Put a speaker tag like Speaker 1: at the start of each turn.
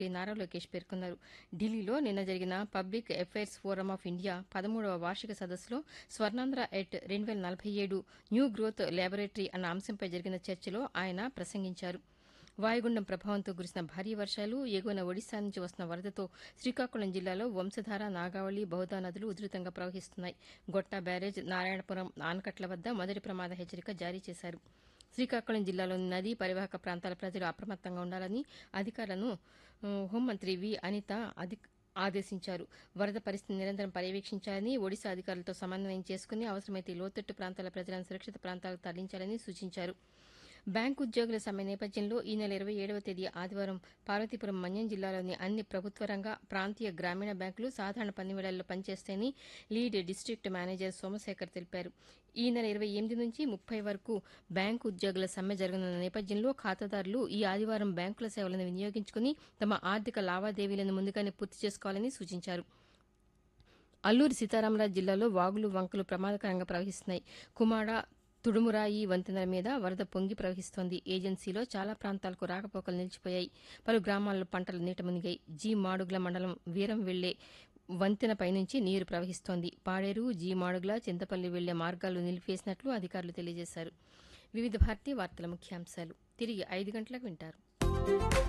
Speaker 1: నారా లోకేష్ పేర్కొన్నారు ఢిల్లీలో నిన్న జరిగిన public affairs forum of India పదమూడవ వార్షిక సదస్సులో స్వర్ణాంధ్ర ఎట్ రెండు వేల నలభై ఏడు న్యూ గ్రోత్ ల్యాబొరేటరీ అన్న అంశంపై జరిగిన చర్చలో ఆయన ప్రసంగించారు వాయుగుండం ప్రభావంతో కురిసిన భారీ వర్షాలు ఎగువన ఒడిశా నుంచి వస్తున్న వరదతో శ్రీకాకుళం జిల్లాలో వంశధార నాగావళి బహుదా నదులు ఉధృతంగా ప్రవహిస్తున్నాయి గొట్ట బ్యారేజ్ నారాయణపురం ఆనకట్ల వద్ద మొదటి ప్రమాద హెచ్చరిక జారీ చేశారు శ్రీకాకుళం జిల్లాలోని నదీ పరివాహక ప్రాంతాల ప్రజలు అప్రమత్తంగా ఉండాలని అధికారులను ఆ, హోంమంత్రి వి అనిత అధి ఆదేశించారు వరద పరిస్థితిని నిరంతరం పర్యవేక్షించాలని ఒడిశా అధికారులతో సమన్వయం చేసుకుని అవసరమైతే లోతట్టు ప్రాంతాల ప్రజలను సురక్షిత ప్రాంతాలకు తరలించాలని సూచించారు బ్యాంకు ఉద్యోగుల సమ్మె నేపథ్యంలో ఈ నెల ఇరవై ఏడవ తేదీ ఆదివారం పార్వతీపురం మన్యం జిల్లాలోని అన్ని ప్రభుత్వ రంగ ప్రాంతీయ గ్రామీణ బ్యాంకులు సాధారణ పని వేళల్లో పనిచేస్తాయని లీడ్ డిస్టిక్ట్ మేనేజర్ సోమశేఖర్ తెలిపారు ఈ నెల ఇరవై ఎనిమిది నుంచి ముప్పై వరకు బ్యాంకు ఉద్యోగుల సమ్మె జరగనున్న నేపథ్యంలో ఖాతాదారులు ఈ ఆదివారం బ్యాంకుల సేవలను వినియోగించుకుని తమ ఆర్థిక లావాదేవీలను ముందుగానే పూర్తి చేసుకోవాలని సూచించారు అల్లూరి సీతారామరాజు జిల్లాలో వాగులు వంకలు ప్రమాదకరంగా ప్రవహిస్తున్నాయి కుమాడ తుడుమురాయి వంతెనల మీద వరద పొంగి ప్రవహిస్తోంది ఏజెన్సీలో చాలా ప్రాంతాలకు రాకపోకలు నిలిచిపోయాయి పలు గ్రామాల్లో పంటలు నీట మునిగాయి జీ మాడుగుల మండలం వీరం వెళ్లే వంతెన పైనుంచి నీరు ప్రవహిస్తోంది పాడేరు జీ మాడుగుల చింతపల్లి వెళ్లే మార్గాలు నిలిపివేసినట్లు అధికారులు తెలియజేశారు వివిధ భారతీయ వార్తల ముఖ్యాంశాలు తిరిగి ఐదు గంటలకు వింటారు